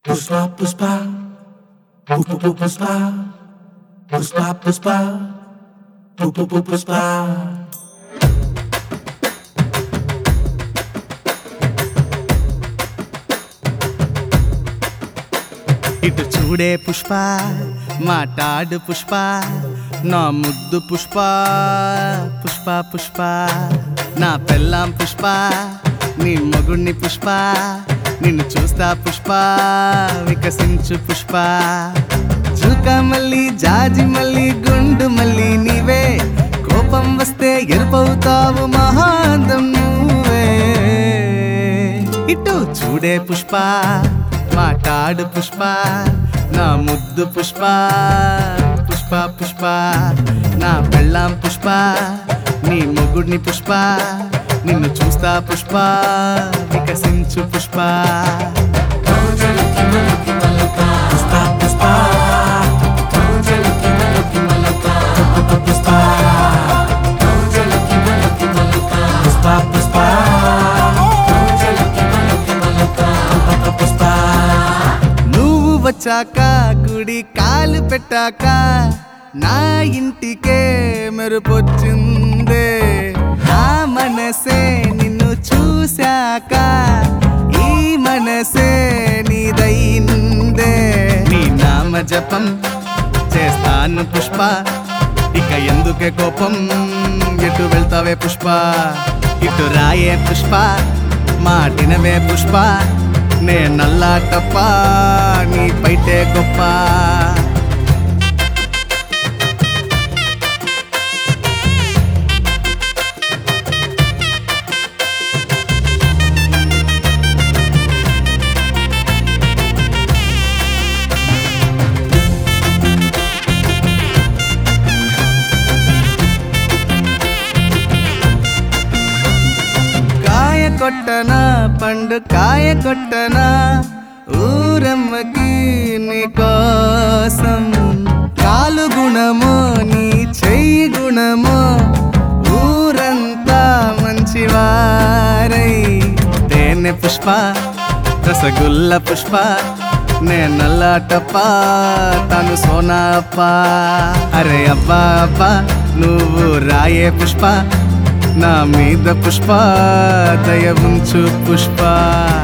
Puspa, puspa. Pu- pu- pu- Puspa. Puspa, puspa. Pu- pu- pu- Puspa. ఇటు చూడే పుష్ప మాటాడు పుష్ప నా ముద్దు పుష్ప పుష్ప పుష్ప నా పెళ్ళాం పుష్ప నీ మగుణ్ణి పుష్ప నిన్ను చూస్తా పుష్ప వికసించు పుష్ప చూక మళ్ళీ జాజి మళ్ళీ గుండు మళ్ళీ నీవే కోపం వస్తే ఎరుపవుతావు మహాంతం నువ్వే ఇటు చూడే పుష్ప మాటాడు పుష్ప నా ముద్దు పుష్ప పుష్ప పుష్ప నా పెళ్ళాం పుష్ప నీ మొగుడిని పుష్ప నిన్ను చూస్తా Pushpa వికసించు Pushpa Puspa, puspa. Pu- pu- Puspa. Puspa, puspa. Pu- Puspa. నువ్వు వచ్చాక గుడి కాలు పెట్టాక నా ఇంటికే మెరుపొచ్చిందే నా మనసే నిన్ను చూశాక ఈ మనసే నీదైందే నీ నామ జపం చేస్తాను పుష్ప ఇక ఎందుకే కోపం ఎటు వెళ్తావే పుష్ప ఇటు రాయే పుష్ప మాటినవే పుష్ప నే నల్లా తప్ప నీ పైటే గొప్ప కాయ కొట్టనా పండు కాయ కొట్టనా ఊరమ్మకి నీ కోసం కాలు గుణమో నీ చెయ్యి గుణమో ఊరంతా మంచివారై తేనె పుష్ప రసగుల్ల పుష్ప నే నల్లాటప్ప తను సోనా అప్ప అరే అబ్బా అబ్బా నువ్వు రాయే పుష్ప నా మీద పుష్ప దయ ఉంచు పుష్ప